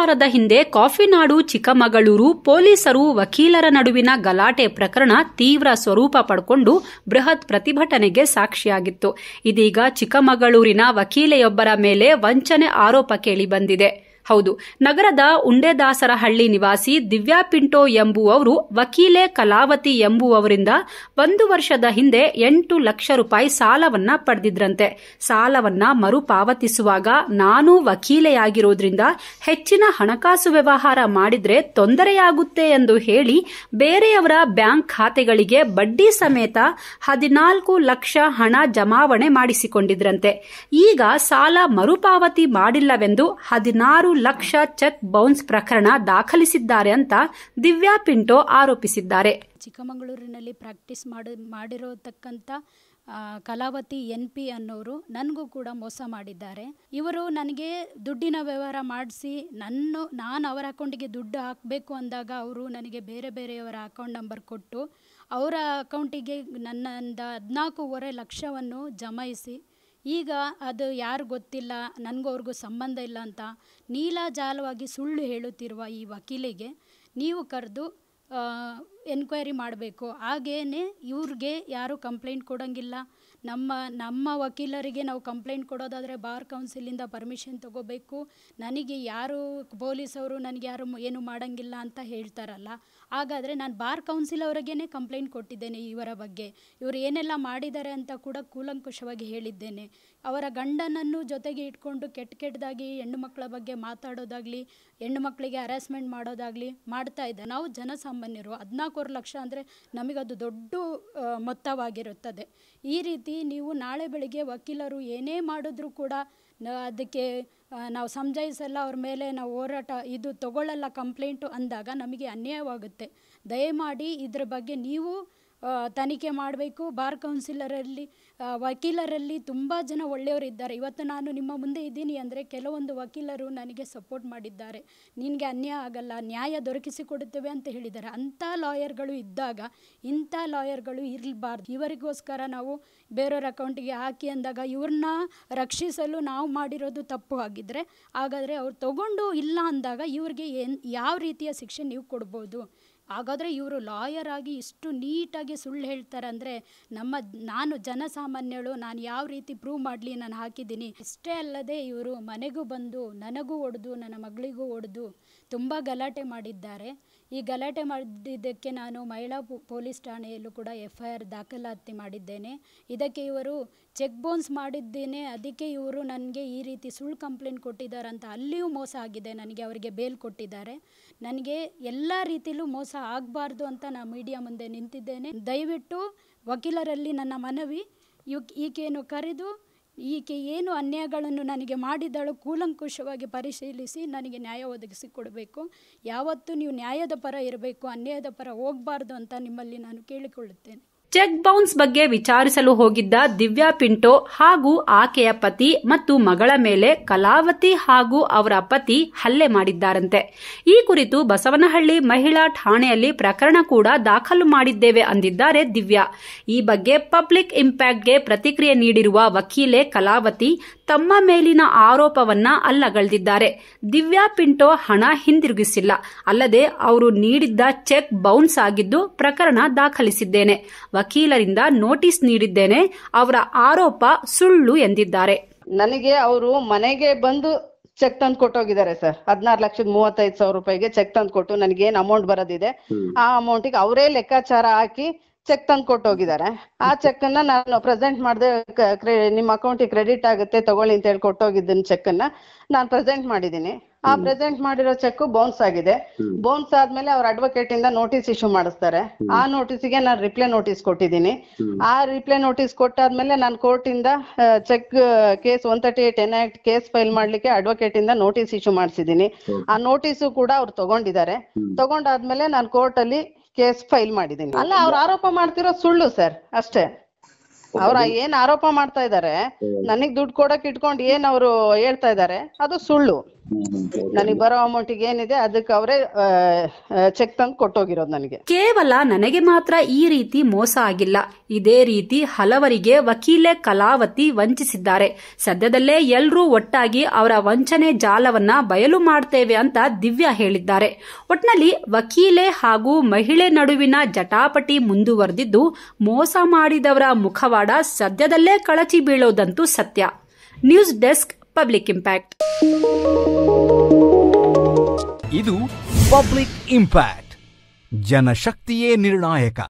ವಾರದ ಹಿಂದೆ ಕಾಫಿನಾಡು ಚಿಕ್ಕಮಗಳೂರು ಪೊಲೀಸರು ವಕೀಲರ ನಡುವಿನ ಗಲಾಟೆ ಪ್ರಕರಣ ತೀವ್ರ ಸ್ವರೂಪ ಪಡ್ಕೊಂಡು ಬೃಹತ್ ಪ್ರತಿಭಟನೆಗೆ ಸಾಕ್ಷಿಯಾಗಿತ್ತು ಇದೀಗ ಚಿಕ್ಕಮಗಳೂರಿನ ವಕೀಲೆಯೊಬ್ಬರ ಮೇಲೆ ವಂಚನೆ ಆರೋಪ ಕೇಳಿಬಂದಿದೆ ಹೌದು ನಗರದ ಉಂಡೆದಾಸರಹಳ್ಳಿ ನಿವಾಸಿ ದಿವ್ಯಾ ಪಿಂಟೋ ಎಂಬುವವರು ವಕೀಲೆ ಕಲಾವತಿ ಎಂಬುವವರಿಂದ ಒಂದು ವರ್ಷದ ಹಿಂದೆ ಎಂಟು ಲಕ್ಷ ರೂಪಾಯಿ ಸಾಲವನ್ನ ಪಡೆದಿದ್ರಂತೆ ಸಾಲವನ್ನ ಮರುಪಾವತಿಸುವಾಗ ನಾನು ವಕೀಲೆಯಾಗಿರೋದ್ರಿಂದ ಹೆಚ್ಚಿನ ಹಣಕಾಸು ವ್ಯವಹಾರ ಮಾಡಿದ್ರೆ ತೊಂದರೆಯಾಗುತ್ತೆ ಎಂದು ಹೇಳಿ ಬೇರೆಯವರ ಬ್ಯಾಂಕ್ ಖಾತೆಗಳಿಗೆ ಬಡ್ಡಿ ಸಮೇತ ಹದಿನಾಲ್ಕು ಲಕ್ಷ ಹಣ ಜಮಾವಣೆ ಮಾಡಿಸಿಕೊಂಡಿದ್ರಂತೆ ಈಗ ಸಾಲ ಮರುಪಾವತಿ ಮಾಡಿಲ್ಲವೆಂದು ಹದಿನಾರು ಲಕ್ಷ ಚೆಕ್ ಬೌನ್ಸ್ ಪ್ರಕರಣ ದಾಖಲಿಸಿದ್ದಾರೆ ಅಂತ ದಿವ್ಯಾ ಪಿಂಟೋ ಆರೋಪಿಸಿದ್ದಾರೆ ಚಿಕ್ಕಮಗಳೂರಿನಲ್ಲಿ ಪ್ರಾಕ್ಟೀಸ್ ಮಾಡಿ ಮಾಡಿರೋತಕ್ಕಂಥ ಆ, ಕಲಾವತಿ ಎನ್ ಪಿ ಅನ್ನೋರು ನನಗೂ ಕೂಡ ಮೋಸ ಮಾಡಿದ್ದಾರೆ ಇವರು ನನಗೆ ದುಡ್ಡಿನ ವ್ಯವಹಾರ ಮಾಡಿಸಿ ನನ್ನ ನಾನು ಅವರ ಅಕೌಂಟಿಗೆ ದುಡ್ಡು ಹಾಕಬೇಕು ಅಂದಾಗ ಅವರು ನನಗೆ ಬೇರೆ ಬೇರೆಯವರ ಅಕೌಂಟ್ ನಂಬರ್ ಕೊಟ್ಟು ಅವರ ಅಕೌಂಟಿಗೆ ನನ್ನಿಂದ ಹದಿನಾಲ್ಕೂವರೆ ಲಕ್ಷವನ್ನು ಜಮಾಯಿಸಿ ಈಗ ಅದು ಯಾರು ಗೊತ್ತಿಲ್ಲ ನನಗೂ ಅವ್ರಿಗೂ ಸಂಬಂಧ ಇಲ್ಲ ಅಂತ ನೀಲಾಜಾಲವಾಗಿ ಸುಳ್ಳು ಹೇಳುತ್ತಿರುವ ಈ ವಕೀಲಿಗೆ ನೀವು ಕರೆದು ಎನ್ಕ್ವೈರಿ ಮಾಡಬೇಕು ಹಾಗೇನೆ ಇವ್ರಿಗೆ ಯಾರೂ ಕಂಪ್ಲೇಂಟ್ ಕೊಡೋಂಗಿಲ್ಲ ನಮ್ಮ ನಮ್ಮ ವಕೀಲರಿಗೆ ನಾವು ಕಂಪ್ಲೇಂಟ್ ಕೊಡೋದಾದರೆ ಬಾರ್ ಕೌನ್ಸಿಲಿಂದ ಪರ್ಮಿಷನ್ ತಗೋಬೇಕು ನನಗೆ ಯಾರು ಪೊಲೀಸವರು ನನಗೆ ಯಾರು ಏನು ಮಾಡೋಂಗಿಲ್ಲ ಅಂತ ಹೇಳ್ತಾರಲ್ಲ ಹಾಗಾದರೆ ನಾನು ಬಾರ್ ಕೌನ್ಸಿಲ್ ಅವರಿಗೇ ಕಂಪ್ಲೇಂಟ್ ಕೊಟ್ಟಿದ್ದೇನೆ ಇವರ ಬಗ್ಗೆ ಇವರು ಏನೆಲ್ಲ ಮಾಡಿದ್ದಾರೆ ಅಂತ ಕೂಡ ಕೂಲಂಕುಷವಾಗಿ ಹೇಳಿದ್ದೇನೆ ಅವರ ಗಂಡನನ್ನು ಜೊತೆಗೆ ಇಟ್ಕೊಂಡು ಕೆಟ್ಟ ಕೆಟ್ಟದಾಗಿ ಹೆಣ್ಣು ಮಕ್ಕಳ ಬಗ್ಗೆ ಮಾತಾಡೋದಾಗಲಿ ಹೆಣ್ಣು ಮಕ್ಕಳಿಗೆ ಹರಾಸ್ಮೆಂಟ್ ಮಾಡೋದಾಗಲಿ ಮಾಡ್ತಾ ಇದ್ದೆ ನಾವು ಜನಸಾಮಾನ್ಯರು ಹದಿನಾಲ್ಕೂವರೆ ಲಕ್ಷ ಅಂದರೆ ನಮಗದು ದೊಡ್ಡ ಆ, ಮೊತ್ತವಾಗಿರುತ್ತದೆ ಈ ರೀತಿ ನೀವು ನಾಳೆ ಬೆಳಿಗ್ಗೆ ವಕೀಲರು ಏನೇ ಮಾಡಿದ್ರೂ ಕೂಡ ನ- ಅದಕ್ಕೆ ಆ, ನಾವು ಸಮಜಾಯಿಸಲ್ಲ ಅವ್ರ ಮೇಲೆ ನಾವು ಹೋರಾಟ ಇದು ತಗೊಳ್ಳಲ್ಲ ಕಂಪ್ಲೇಂಟು ಅಂದಾಗ ನಮಗೆ ಅನ್ಯಾಯವಾಗುತ್ತೆ ದಯಮಾಡಿ ಇದ್ರ ಬಗ್ಗೆ ನೀವು ಆ, ತನಿಖೆ ಮಾಡಬೇಕು ಬಾರ್ ಕೌನ್ಸಿಲರಲ್ಲಿ ಆ, ವಕೀಲರಲ್ಲಿ ತುಂಬ ಜನ ಒಳ್ಳೆಯವರಿದ್ದಾರೆ ಇವತ್ತು ನಾನು ನಿಮ್ಮ ಮುಂದೆ ಇದ್ದೀನಿ ಅಂದರೆ ಕೆಲವೊಂದು ವಕೀಲರು ನನಗೆ ಸಪೋರ್ಟ್ ಮಾಡಿದ್ದಾರೆ ನಿನಗೆ ಅನ್ಯಾಯ ಆಗಲ್ಲ ನ್ಯಾಯ ದೊರಕಿಸಿಕೊಡುತ್ತೇವೆ ಅಂತ ಹೇಳಿದ್ದಾರೆ ಅಂಥ ಲಾಯರ್ಗಳು ಇದ್ದಾಗ ಇಂಥ ಲಾಯರ್ಗಳು ಇರಬಾರ್ದು ಇವರಿಗೋಸ್ಕರ ನಾವು ಬೇರೆಯವ್ರ ಅಕೌಂಟಿಗೆ ಹಾಕಿ ಅಂದಾಗ ಇವ್ರನ್ನ ರಕ್ಷಿಸಲು ನಾವು ಮಾಡಿರೋದು ತಪ್ಪು ಆಗಿದ್ದರೆ ಹಾಗಾದರೆ ಅವ್ರು ತಗೊಂಡು ಇಲ್ಲ ಅಂದಾಗ ಇವ್ರಿಗೆ ಏನು ಯಾವ ರೀತಿಯ ಶಿಕ್ಷೆ ನೀವು ಕೊಡ್ಬೋದು ಹಾಗಾದರೆ ಇವರು ಲಾಯರ್ ಆಗಿ ಇಷ್ಟು ನೀಟಾಗಿ ಸುಳ್ಳು ಹೇಳ್ತಾರೆ ಅಂದರೆ ನಮ್ಮ ನಾನು ಜನಸಾಮಾನ್ಯಳು ನಾನು ಯಾವ ರೀತಿ ಪ್ರೂವ್ ಮಾಡಲಿ ನಾನು ಹಾಕಿದ್ದೀನಿ ಇಷ್ಟೇ ಅಲ್ಲದೆ ಇವರು ಮನೆಗೂ ಬಂದು ನನಗೂ ಹೊಡೆದು ನನ್ನ ಮಗಳಿಗೂ ಹೊಡೆದು ತುಂಬ ಗಲಾಟೆ ಮಾಡಿದ್ದಾರೆ ಈ ಗಲಾಟೆ ಮಾಡಿದ್ದಕ್ಕೆ ನಾನು ಮಹಿಳಾ ಪೊ- ಪೊಲೀಸ್ ಠಾಣೆಯಲ್ಲೂ ಕೂಡ ಎಫ್ ಐ ಆರ್ ದಾಖಲಾತಿ ಮಾಡಿದ್ದೇನೆ ಇದಕ್ಕೆ ಇವರು ಚೆಕ್ ಬೌನ್ಸ್ ಮಾಡಿದ್ದೇನೆ ಅದಕ್ಕೆ ಇವರು ನನಗೆ ಈ ರೀತಿ ಸುಳ್ಳು ಕಂಪ್ಲೇಂಟ್ ಕೊಟ್ಟಿದ್ದಾರೆ ಅಂತ ಅಲ್ಲಿಯೂ ಮೋಸ ಆಗಿದೆ ನನಗೆ ಅವರಿಗೆ ಬೇಲ್ ಕೊಟ್ಟಿದ್ದಾರೆ ನನಗೆ ಎಲ್ಲ ರೀತಿಲೂ ಮೋಸ ಆಗಬಾರ್ದು ಅಂತ ನಾನು ಮೀಡಿಯಾ ಮುಂದೆ ನಿಂತಿದ್ದೇನೆ ದಯವಿಟ್ಟು ವಕೀಲರಲ್ಲಿ ನನ್ನ ಮನವಿ ಇವ್ ಈಕೆಯನ್ನು ಕರೆದು ಈಕೆ ಏನು ಅನ್ಯಾಯಗಳನ್ನು ನನಗೆ ಮಾಡಿದಳು ಕೂಲಂಕುಷವಾಗಿ ಪರಿಶೀಲಿಸಿ ನನಗೆ ನ್ಯಾಯ ಒದಗಿಸಿ ಕೊಡಬೇಕು ಯಾವತ್ತೂ ನೀವು ನ್ಯಾಯದ ಪರ ಇರಬೇಕು ಅನ್ಯಾಯದ ಪರ ಹೋಗಬಾರ್ದು ಅಂತ ನಿಮ್ಮಲ್ಲಿ ನಾನು ಕೇಳಿಕೊಳ್ಳುತ್ತೇನೆ ಚೆಕ್ ಬೌನ್ಸ್ ಬಗ್ಗೆ ವಿಚಾರಿಸಲು ಹೋಗಿದ್ದ ದಿವ್ಯಾ ಪಿಂಟೋ ಹಾಗೂ ಆಕೆಯ ಪತಿ ಮತ್ತು ಮಗಳ ಮೇಲೆ ಕಲಾವತಿ ಹಾಗೂ ಅವರ ಪತಿ ಹಲ್ಲೆ ಮಾಡಿದ್ದಾರಂತೆ ಈ ಕುರಿತು ಬಸವನಹಳ್ಳಿ ಮಹಿಳಾ ಠಾಣೆಯಲ್ಲಿ ಪ್ರಕರಣ ಕೂಡ ದಾಖಲು ಮಾಡಿದ್ದೇವೆ ಅಂದಿದ್ದಾರೆ ದಿವ್ಯಾ ಈ ಬಗ್ಗೆ ಪಬ್ಲಿಕ್ ಇಂಪ್ಯಾಕ್ಟ್ಗೆ ಪ್ರತಿಕ್ರಿಯೆ ನೀಡಿರುವ ವಕೀಲೆ ಕಲಾವತಿ ತಮ್ಮ ಮೇಲಿನ ಆರೋಪವನ್ನ ಅಲ್ಲಗಳೆದಿದ್ದಾರೆ ದಿವ್ಯಾ ಪಿಂಟೋ ಹಣ ಹಿಂದಿರುಗಿಸಿಲ್ಲ ಅಲ್ಲದೆ ಅವರು ನೀಡಿದ್ದ ಚೆಕ್ ಬೌನ್ಸ್ ಆಗಿದ್ದು ಪ್ರಕರಣ ದಾಖಲಿಸಿದ್ದೇನೆ ವಕೀಲರಿಂದ ನೋಟಿಸ್ ನೀಡಿದ್ದೇನೆ ಅವರ ಆರೋಪ ಸುಳ್ಳು ಎಂದಿದ್ದಾರೆ ನನಗೆ ಅವರು ಮನೆಗೆ ಬಂದು ಚೆಕ್ ತಂದು ಕೊಟ್ಟೋಗಿದ್ದಾರೆ ಸರ್ ಹದಿನಾರು ಲಕ್ಷದ ಮೂವತ್ತೈದು ಸಾವಿರ ರೂಪಾಯಿಗೆ ಚೆಕ್ ತಂದು ಕೊಟ್ಟು ನನಗೆ ಏನ್ ಅಮೌಂಟ್ ಬರೋದಿದೆ ಆ ಅಮೌಂಟಿಗೆ ಅವರೇ ಲೆಕ್ಕಾಚಾರ ಹಾಕಿ ಚೆಕ್ ತಂದು ಕೊಟ್ಟೋಗಿದ್ದಾರೆ ಆ ಚೆಕ್ ಅನ್ನ ನಾನು ಪ್ರೆಸೆಂಟ್ ಮಾಡದೆ ನಿಮ್ಮ ಅಕೌಂಟಿಗೆ ಕ್ರೆಡಿಟ್ ಆಗುತ್ತೆ ತಗೊಳ್ಳಿ ಅಂತ ಹೇಳಿ ಕೊಟ್ಟೋಗಿದ್ದನ್ ಚೆಕ್ ಅನ್ನ ನಾನು ಪ್ರೆಸೆಂಟ್ ಮಾಡಿದ್ದೀನಿ ಆ ಪ್ರೆಸೆಂಟ್ ಮಾಡಿರೋ ಚೆಕ್ ಬೌನ್ಸ್ ಆಗಿದೆ ಬೌನ್ಸ್ ಆದ್ಮೇಲೆ ಅವ್ರ ಅಡ್ವೊಕೇಟ್ ಇಂದ ನೋಟಿಸ್ ಇಶ್ಯೂ ಮಾಡಿಸ್ತಾರೆ ಆ ನೋಟಿಸ್ಗೆ ನಾನು ರಿಪ್ಲೈ ನೋಟಿಸ್ ಕೊಟ್ಟಿದ್ದೀನಿ ಆ ರಿಪ್ಲೈ ನೋಟಿಸ್ ಕೊಟ್ಟಾದ್ಮೇಲೆ ನಾನು ಕೋರ್ಟ್ ಇಂದ cheque case one thirty eight N act case file ಮಾಡ್ಲಿಕ್ಕೆ ಅಡ್ವೊಕೇಟ್ ಇಂದ ನೋಟಿಸ್ ಇಶ್ಯೂ ಮಾಡಿಸಿದ್ದೀನಿ ಆ ನೋಟಿಸು ಕೂಡ ಅವ್ರು ತಗೊಂಡಿದ್ದಾರೆ ತಗೊಂಡಾದ್ಮೇಲೆ ನಾನು ಕೋರ್ಟ್ ಅಲ್ಲಿ ಕೇಸ್ ಫೈಲ್ ಮಾಡಿದ್ದೀನಿ ಅಲ್ಲ ಅವ್ರು ಆರೋಪ ಮಾಡ್ತಿರೋ ಸುಳ್ಳು ಸರ್ ಅಷ್ಟೇ ಅವ್ರ ಏನ್ ಆರೋಪ ಮಾಡ್ತಾ ಇದ್ದಾರೆ ನನಗ್ ದುಡ್ಡು ಕೊಡಕ್ ಇಟ್ಕೊಂಡು ಏನ್ ಅವರು ಹೇಳ್ತಾ ಇದ್ದಾರೆ ಅದು ಸುಳ್ಳು ನನಗೆ ಬರೋ ಅಮೌಂಟಿಗೆ ಏನಿದೆ ಅದಕ್ಕೆ ಅವರೇ ಚೆಕ್ ತಂದು ಕೊಟ್ಟೋಗಿರೋದು ನನಗೆ ಕೇವಲ ನನಗೆ ಮಾತ್ರ ಈ ರೀತಿ ಮೋಸ ಆಗಿಲ್ಲ ಇದೇ ರೀತಿ ಹಲವರಿಗೆ ವಕೀಲೆ ಕಲಾವತಿ ವಂಚಿಸಿದ್ದಾರೆ ಸದ್ಯದಲ್ಲೇ ಎಲ್ರೂ ಒಟ್ಟಾಗಿ ಅವರ ವಂಚನೆ ಜಾಲವನ್ನ ಬಯಲು ಮಾಡ್ತೇವೆ ಅಂತ ದಿವ್ಯಾ ಹೇಳಿದ್ದಾರೆ ಒಟ್ನಲ್ಲಿ ವಕೀಲೆ ಹಾಗೂ ಮಹಿಳೆ ನಡುವಿನ ಜಟಾಪಟಿ ಮುಂದುವರೆದಿದ್ದು ಮೋಸ ಮಾಡಿದವರ ಮುಖವಾಡ ಸದ್ಯದಲ್ಲೇ ಕಳಚಿ ಬೀಳೋದಂತೂ ಸತ್ಯ ನ್ಯೂಸ್ ಡೆಸ್ಕ್ ಪಬ್ಲಿಕ್ ಇಂಪ್ಯಾಕ್ಟ್ ಇದು ಪಬ್ಲಿಕ್ ಇಂಪ್ಯಾಕ್ಟ್ ಜನಶಕ್ತಿಯೇ ನಿರ್ಣಾಯಕ